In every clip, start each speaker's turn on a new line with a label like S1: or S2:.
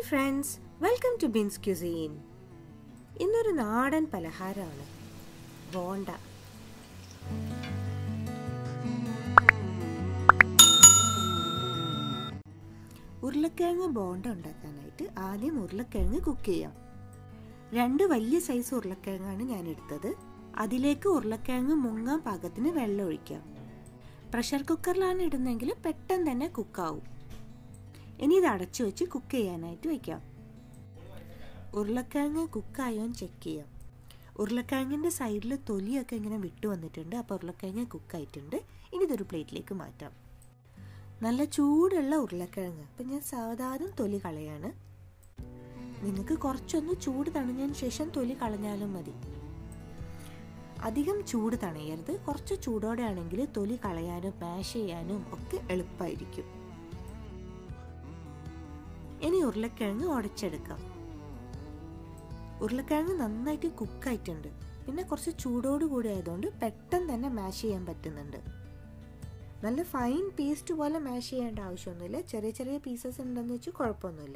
S1: friends welcome to Bin's cuisine ഇന്നൊരു നാടൻ പലഹാരമാണ് ബോണ്ട ഉരുളക്കിഴങ്ങ് ബോണ്ട ഉണ്ടാക്കാനായിട്ട് ആദ്യം ഉരുളക്കിഴങ്ങ് കുക്ക് ചെയ്യാം രണ്ട് വലിയ സൈസ് ഉരുളക്കിഴങ്ങാണ് ഞാൻ എടുത്തത് അതിലേക്ക് ഉരുളക്കിഴങ്ങ് മുങ്ങാൻ പാകത്തിന് വെള്ളം ഒഴിക്കാം പ്രഷർ കുക്കറിലാണ് ഇടുന്നതെങ്കിൽ പെട്ടെന്ന് തന്നെ കുക്കാവും ഇനി ഇത് അടച്ചു വെച്ച് കുക്ക് ചെയ്യാനായിട്ട് വയ്ക്കാം ഉരുളക്കിഴങ്ങ് കുക്കായോന്ന് ചെക്ക് ചെയ്യാം ഉരുളക്കിഴങ്ങിൻ്റെ സൈഡിൽ തൊലിയൊക്കെ ഇങ്ങനെ വിട്ടു വന്നിട്ടുണ്ട് അപ്പോൾ ഉരുളക്കിഴങ്ങ് കുക്കായിട്ടുണ്ട് ഇനി ഇതൊരു പ്ലേറ്റിലേക്ക് മാറ്റാം നല്ല ചൂടുള്ള ഉരുളക്കിഴങ്ങ് അപ്പം ഞാൻ സാധാരണ തൊലി കളയാണ് നിങ്ങൾക്ക് കുറച്ചൊന്ന് ചൂട് തണിഞ്ഞതിന് ശേഷം തൊലി കളഞ്ഞാലും മതി അധികം ചൂട് തണയരുത് കുറച്ച് ചൂടോടെ ആണെങ്കിൽ തൊലി കളയാനും മാഷ് ചെയ്യാനും ഒക്കെ എളുപ്പമായിരിക്കും ഇനി ഉരുളക്കിഴങ്ങ് ഉടച്ചെടുക്കാം ഉരുളക്കിഴങ്ങ് നന്നായിട്ട് കുക്കായിട്ടുണ്ട് പിന്നെ കുറച്ച് ചൂടോട് കൂടി ആയതുകൊണ്ട് പെട്ടെന്ന് തന്നെ മാഷ് ചെയ്യാൻ പറ്റുന്നുണ്ട് നല്ല ഫൈൻ പേസ്റ്റ് പോലെ മാഷ് ചെയ്യേണ്ട ആവശ്യമൊന്നുമില്ല ചെറിയ ചെറിയ പീസസ് ഉണ്ടെന്ന് വെച്ച് കുഴപ്പമൊന്നുമില്ല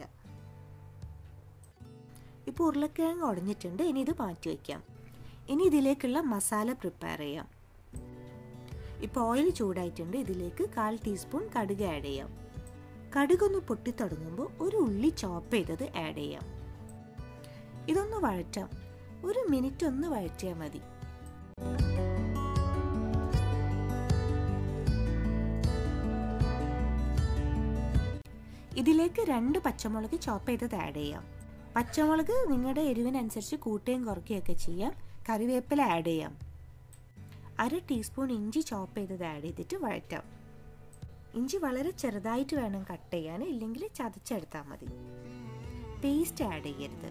S1: ഇപ്പോൾ ഉരുളക്കിഴങ്ങ് ഉടഞ്ഞിട്ടുണ്ട് ഇനി ഇത് മാറ്റി വയ്ക്കാം ഇനി ഇതിലേക്കുള്ള മസാല പ്രിപ്പയർ ചെയ്യാം ഇപ്പോൾ ഓയിൽ ചൂടായിട്ടുണ്ട് ഇതിലേക്ക് കാൽ ടീസ്പൂൺ കടുക് ആഡ് ചെയ്യാം കടുകൊന്ന് പൊട്ടിത്തുടങ്ങുമ്പോൾ ഒരു ഉള്ളി ചോപ്പ് ചെയ്തത് ആഡ് ചെയ്യാം ഇതൊന്ന് വഴറ്റാം ഒരു മിനിറ്റ് ഒന്ന് വഴറ്റിയാൽ മതി ഇതിലേക്ക് രണ്ട് പച്ചമുളക് ചോപ്പ് ചെയ്തത് ആഡ് ചെയ്യാം പച്ചമുളക് നിങ്ങളുടെ എരിവിനനുസരിച്ച് കൂട്ടുകയും കുറയ്ക്കുകയൊക്കെ ചെയ്യാം കറിവേപ്പില ആഡ് ചെയ്യാം അര ടീസ്പൂൺ ഇഞ്ചി ചോപ്പ് ചെയ്തത് ആഡ് ചെയ്തിട്ട് വഴറ്റാം ഇഞ്ചി വളരെ ചെറുതായിട്ട് വേണം കട്ട് ചെയ്യാൻ ഇല്ലെങ്കിൽ ചതച്ചെടുത്താൽ മതി പേസ്റ്റ് ആഡ് ചെയ്യരുത്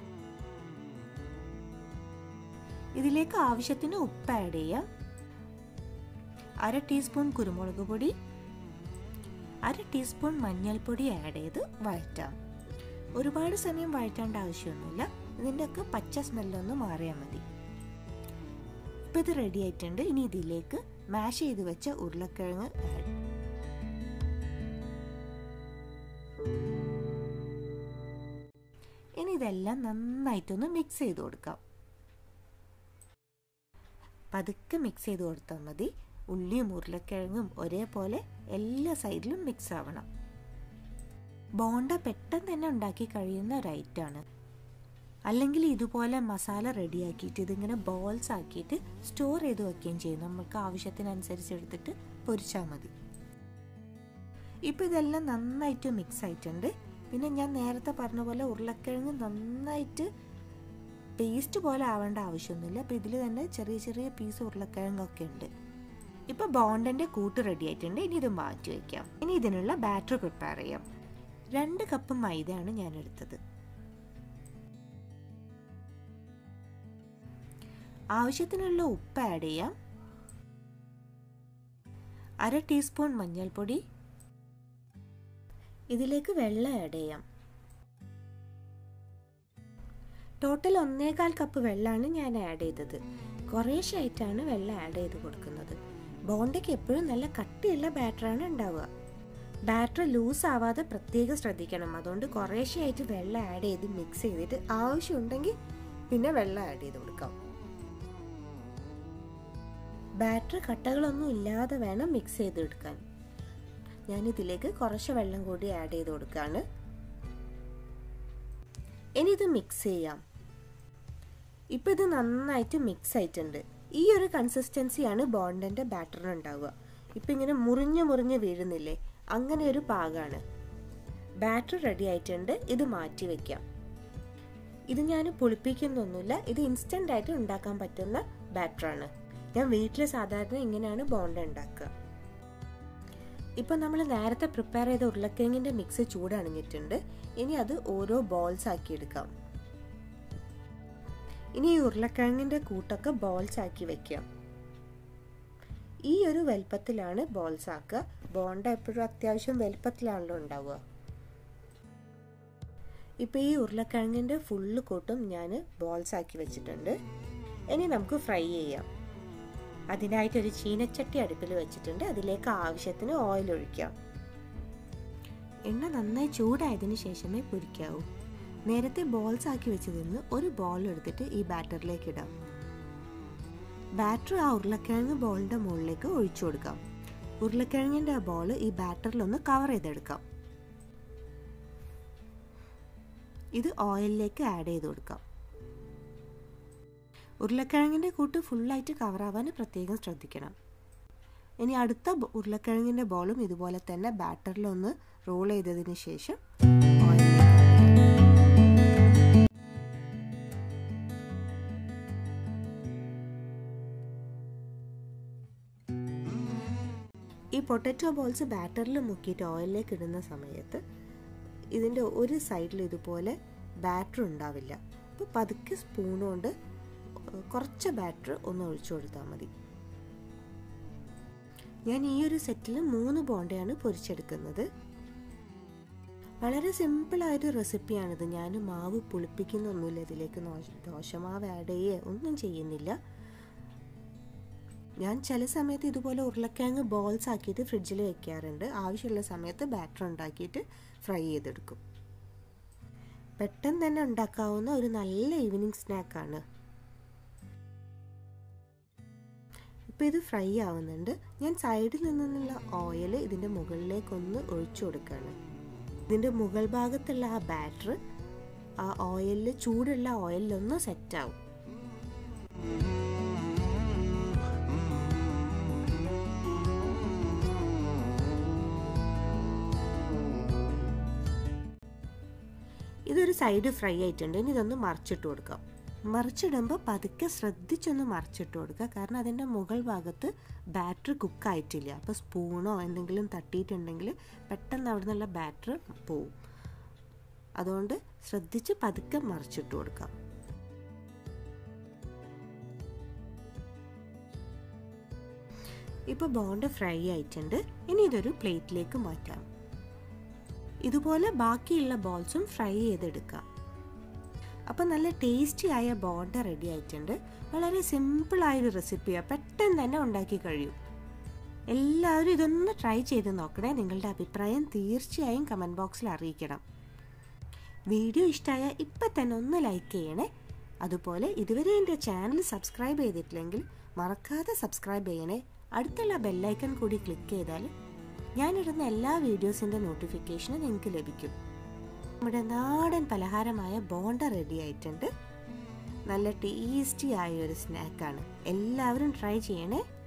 S1: ഇതിലേക്ക് ആവശ്യത്തിന് ഉപ്പ് ആഡ് ചെയ്യാം അര ടീസ്പൂൺ കുരുമുളക് പൊടി അര ടീസ്പൂൺ മഞ്ഞൾപ്പൊടി ആഡ് ചെയ്ത് വഴറ്റാം ഒരുപാട് സമയം വഴറ്റേണ്ട ആവശ്യമൊന്നുമില്ല ഇതിൻ്റെ ഒക്കെ പച്ച സ്മെല്ലൊന്ന് മാറിയാൽ മതി ഇപ്പം ഇത് റെഡി ആയിട്ടുണ്ട് ഇനി ഇതിലേക്ക് മാഷ് ചെയ്ത് വെച്ച ഉരുളക്കിഴങ്ങ് ആഡ് ഇനി ഇതെല്ലാം നന്നായിട്ടൊന്ന് മിക്സ് ചെയ്ത് കൊടുക്കാം പതുക്കെ മിക്സ് ചെയ്ത് കൊടുത്താൽ മതി ഉള്ളിയും ഉരുളക്കിഴങ്ങും ഒരേപോലെ എല്ലാ സൈഡിലും മിക്സ് ആവണം ബോണ്ട പെട്ടെന്ന് തന്നെ ഉണ്ടാക്കി കഴിയുന്ന ഒരു ഐറ്റാണ് അല്ലെങ്കിൽ ഇതുപോലെ മസാല റെഡിയാക്കിയിട്ട് ഇതിങ്ങനെ ബോൾസ് ആക്കിയിട്ട് സ്റ്റോർ ചെയ്ത് വെക്കുകയും ചെയ്യും നമുക്ക് ആവശ്യത്തിനനുസരിച്ച് എടുത്തിട്ട് പൊരിച്ചാൽ മതി ഇപ്പം ഇതെല്ലാം നന്നായിട്ട് മിക്സ് ആയിട്ടുണ്ട് പിന്നെ ഞാൻ നേരത്തെ പറഞ്ഞ പോലെ ഉരുളക്കിഴങ്ങ് നന്നായിട്ട് പേസ്റ്റ് പോലെ ആവേണ്ട ആവശ്യമൊന്നുമില്ല അപ്പം ഇതിൽ തന്നെ ചെറിയ ചെറിയ പീസ് ഉരുളക്കിഴങ്ങൊക്കെ ഉണ്ട് ഇപ്പോൾ ബോണ്ടൻ്റെ കൂട്ട് റെഡി ആയിട്ടുണ്ട് ഇനി ഇത് മാറ്റി വയ്ക്കാം ഇനി ഇതിനുള്ള ബാറ്റർ പ്രിപ്പയർ ചെയ്യാം രണ്ട് കപ്പ് മൈദയാണ് ഞാൻ എടുത്തത് ആവശ്യത്തിനുള്ള ഉപ്പ് ആഡ് ചെയ്യാം അര ടീസ്പൂൺ മഞ്ഞൾപ്പൊടി ഇതിലേക്ക് വെള്ളം ആഡ് ചെയ്യാം ടോട്ടൽ ഒന്നേകാൽ കപ്പ് വെള്ളമാണ് ഞാൻ ആഡ് ചെയ്തത് കുറേശ്ശായിട്ടാണ് വെള്ളം ആഡ് ചെയ്ത് കൊടുക്കുന്നത് ബോണ്ടയ്ക്ക് എപ്പോഴും നല്ല കട്ടിയുള്ള ബാറ്ററാണ് ഉണ്ടാവുക ബാറ്റർ ലൂസ് ആവാതെ പ്രത്യേകം ശ്രദ്ധിക്കണം അതുകൊണ്ട് കുറേശ്ശെയായിട്ട് വെള്ളം ആഡ് ചെയ്ത് മിക്സ് ചെയ്തിട്ട് ആവശ്യമുണ്ടെങ്കിൽ പിന്നെ വെള്ളം ആഡ് ചെയ്ത് കൊടുക്കാം ബാറ്റർ കട്ടകളൊന്നും ഇല്ലാതെ വേണം മിക്സ് ചെയ്തെടുക്കാൻ ഞാനിതിലേക്ക് കുറച്ച് വെള്ളം കൂടി ആഡ് ചെയ്ത് കൊടുക്കുകയാണ് ഇനി ഇത് മിക്സ് ചെയ്യാം ഇപ്പം ഇത് നന്നായിട്ട് മിക്സ് ആയിട്ടുണ്ട് ഈ ഒരു കൺസിസ്റ്റൻസിയാണ് ബോണ്ടൻ്റെ ബാറ്ററിന് ഉണ്ടാവുക ഇപ്പം ഇങ്ങനെ മുറിഞ്ഞ് മുറിഞ്ഞ് വീഴുന്നില്ലേ അങ്ങനെ ഒരു പാകമാണ് ബാറ്റർ റെഡി ആയിട്ടുണ്ട് ഇത് മാറ്റി വെക്കാം ഇത് ഞാൻ പുളിപ്പിക്കുന്നൊന്നുമില്ല ഇത് ഇൻസ്റ്റൻ്റ് ആയിട്ട് ഉണ്ടാക്കാൻ പറ്റുന്ന ബാറ്ററാണ് ഞാൻ വീട്ടിൽ സാധാരണ ഇങ്ങനെയാണ് ബോണ്ട ഉണ്ടാക്കുക ഇപ്പം നമ്മൾ നേരത്തെ പ്രിപ്പയർ ചെയ്ത ഉരുളക്കിഴങ്ങിൻ്റെ മിക്സ് ചൂടണിഞ്ഞിട്ടുണ്ട് ഇനി അത് ഓരോ ബോൾസ് ആക്കി എടുക്കാം ഇനി ഈ ഉരുളക്കിഴങ്ങിൻ്റെ കൂട്ടൊക്കെ ബോൾസ് ആക്കി വെക്കാം ഈ ഒരു വലുപ്പത്തിലാണ് ബോൾസ് ആക്കുക ബോണ്ട എപ്പോഴും അത്യാവശ്യം വലുപ്പത്തിലാണല്ലോ ഉണ്ടാവുക ഇപ്പോൾ ഈ ഉരുളക്കിഴങ്ങിൻ്റെ ഫുള്ള് കൂട്ടും ഞാൻ ബോൾസ് ആക്കി വെച്ചിട്ടുണ്ട് ഇനി നമുക്ക് ഫ്രൈ ചെയ്യാം അതിനായിട്ടൊരു ചീനച്ചട്ടി അടുപ്പിൽ വെച്ചിട്ടുണ്ട് അതിലേക്ക് ആവശ്യത്തിന് ഓയിൽ ഒഴിക്കാം എണ്ണ നന്നായി ചൂടായതിനു ശേഷമേ പൊരിക്കാവൂ നേരത്തെ ബോൾസ് ആക്കി വെച്ചതിൽ നിന്ന് ഒരു ബോൾ എടുത്തിട്ട് ഈ ബാറ്ററിലേക്ക് ഇടാം ബാറ്റർ ആ ഉരുളക്കിഴങ്ങ് ബോളിൻ്റെ മുകളിലേക്ക് ഒഴിച്ചു കൊടുക്കാം ഉരുളക്കിഴങ്ങിൻ്റെ ആ ബോൾ ഈ ബാറ്ററിലൊന്ന് കവർ ചെയ്തെടുക്കാം ഇത് ഓയിലിലേക്ക് ആഡ് ചെയ്ത് കൊടുക്കാം ഉരുളക്കിഴങ്ങിൻ്റെ കൂട്ട് ഫുള്ളായിട്ട് കവറാവാൻ പ്രത്യേകം ശ്രദ്ധിക്കണം ഇനി അടുത്ത ഉരുളക്കിഴങ്ങിൻ്റെ ബോളും ഇതുപോലെ തന്നെ ബാറ്ററിലൊന്ന് റോൾ ചെയ്തതിന് ശേഷം ഓയിലിലേക്ക് ഈ പൊട്ടറ്റോ ബോൾസ് ബാറ്ററിൽ മുക്കിയിട്ട് ഓയിലിലേക്ക് ഇടുന്ന സമയത്ത് ഇതിൻ്റെ ഒരു സൈഡിൽ ഇതുപോലെ ബാറ്റർ ഉണ്ടാവില്ല അപ്പോൾ പതുക്കെ സ്പൂൺ കൊണ്ട് കുറച്ച് ബാറ്റർ ഒന്ന് ഒഴിച്ചു കൊടുത്താൽ മതി ഞാൻ ഈ ഒരു സെറ്റിൽ മൂന്ന് ബോണ്ടയാണ് പൊരിച്ചെടുക്കുന്നത് വളരെ സിമ്പിളായൊരു റെസിപ്പിയാണിത് ഞാൻ മാവ് പുളിപ്പിക്കുന്നൊന്നുമില്ല ഇതിലേക്ക് ദോശമാവ് ആഡ് ചെയ്യുക ഒന്നും ചെയ്യുന്നില്ല ഞാൻ ചില സമയത്ത് ഇതുപോലെ ഉരുളക്കിഴങ്ങ് ബോൾസ് ആക്കിയിട്ട് ഫ്രിഡ്ജിൽ വെക്കാറുണ്ട് ആവശ്യമുള്ള സമയത്ത് ബാറ്റർ ഉണ്ടാക്കിയിട്ട് ഫ്രൈ ചെയ്തെടുക്കും പെട്ടെന്ന് തന്നെ ഉണ്ടാക്കാവുന്ന ഒരു നല്ല ഈവനിങ് സ്നാക്കാണ് ഇപ്പോൾ ഇത് ഫ്രൈ ആവുന്നുണ്ട് ഞാൻ സൈഡിൽ നിന്നുള്ള ഓയിൽ ഇതിൻ്റെ മുകളിലേക്കൊന്ന് ഒഴിച്ചു കൊടുക്കുകയാണ് ഇതിൻ്റെ മുകൾ ഭാഗത്തുള്ള ആ ബാറ്റർ ആ ഓയിലിൽ ചൂടുള്ള ഓയിലൊന്ന് സെറ്റാവും ഇതൊരു സൈഡ് ഫ്രൈ ആയിട്ടുണ്ട് ഇനി ഇതൊന്ന് മറിച്ചിട്ട് കൊടുക്കാം മറിച്ചിടുമ്പോൾ പതുക്കെ ശ്രദ്ധിച്ചൊന്ന് മറിച്ചിട്ട് കൊടുക്കുക കാരണം അതിൻ്റെ മുകൾ ഭാഗത്ത് ബാറ്റർ കുക്കായിട്ടില്ല അപ്പോൾ സ്പൂണോ എന്തെങ്കിലും തട്ടിയിട്ടുണ്ടെങ്കിൽ പെട്ടെന്ന് അവിടെ നിന്നുള്ള ബാറ്റർ പോവും അതുകൊണ്ട് ശ്രദ്ധിച്ച് പതുക്കെ മറിച്ചിട്ട് കൊടുക്കാം ഇപ്പോൾ ബോണ്ട് ഫ്രൈ ആയിട്ടുണ്ട് ഇനി ഇതൊരു പ്ലേറ്റിലേക്ക് മാറ്റാം ഇതുപോലെ ബാക്കിയുള്ള ബോൾസും ഫ്രൈ ചെയ്തെടുക്കാം അപ്പോൾ നല്ല ടേസ്റ്റി ആയ ബോണ്ട റെഡി ആയിട്ടുണ്ട് വളരെ സിമ്പിളായൊരു റെസിപ്പിയാണ് പെട്ടെന്ന് തന്നെ ഉണ്ടാക്കി കഴിയും എല്ലാവരും ഇതൊന്ന് ട്രൈ ചെയ്ത് നോക്കണേ നിങ്ങളുടെ അഭിപ്രായം തീർച്ചയായും കമൻറ്റ് ബോക്സിൽ അറിയിക്കണം വീഡിയോ ഇഷ്ടമായ ഇപ്പം തന്നെ ഒന്ന് ലൈക്ക് ചെയ്യണേ അതുപോലെ ഇതുവരെ എൻ്റെ ചാനൽ സബ്സ്ക്രൈബ് ചെയ്തിട്ടില്ലെങ്കിൽ മറക്കാതെ സബ്സ്ക്രൈബ് ചെയ്യണേ അടുത്തുള്ള ബെല്ലൈക്കൺ കൂടി ക്ലിക്ക് ചെയ്താൽ ഞാനിടുന്ന എല്ലാ വീഡിയോസിൻ്റെ നോട്ടിഫിക്കേഷനും നിങ്ങൾക്ക് ലഭിക്കും നമ്മുടെ നാടൻ പലഹാരമായ ബോണ്ട റെഡി ആയിട്ടുണ്ട് നല്ല ടേസ്റ്റി ആയ ഒരു സ്നാക്കാണ് എല്ലാവരും ട്രൈ ചെയ്യണേ